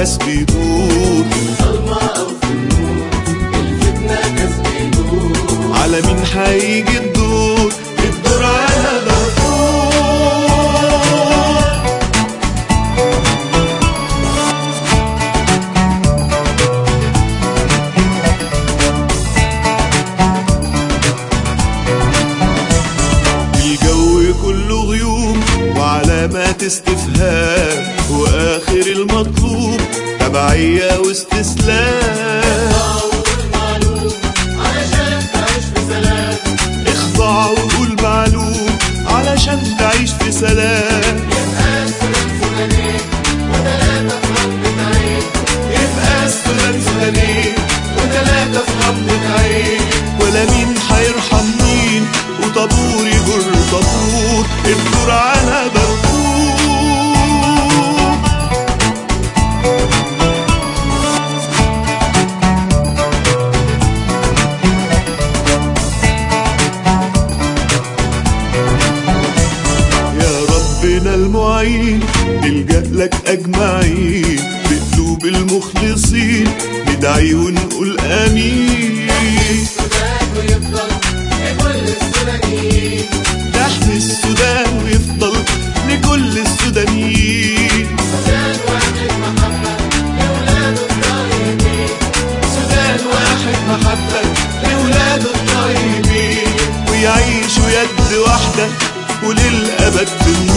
كاس بيدور ضلمة أو في النور الفتنة كاس بيدور على مين هيجي الدور الدور على دارفور الجو كله غيوم وعلامات استفهام واخر المطلوب تبعية واستسلام معلوم علشان تعيش في سلام اخضع وقول معلوم علشان تعيش في سلام يبقى الفلان فلانين وتلاتة في غمضة عين يبقى فلان فلانين وتلاتة في غمضة عين ولا مين هيرحم مين وطابور يجر طابور الدور على دارفور يا ربنا المعين نلجأ لك أجمعين بقلوب المخلصين ندعي ونقول آمين السودان ويفضل لكل السودانيين نحمي السودان ويفضل لكل السودانيين سودان واحد محبة لأولاده الطيبين سودان واحد محبة لولاده الطيبين ويعيشوا يد واحدة وللأبد بالنور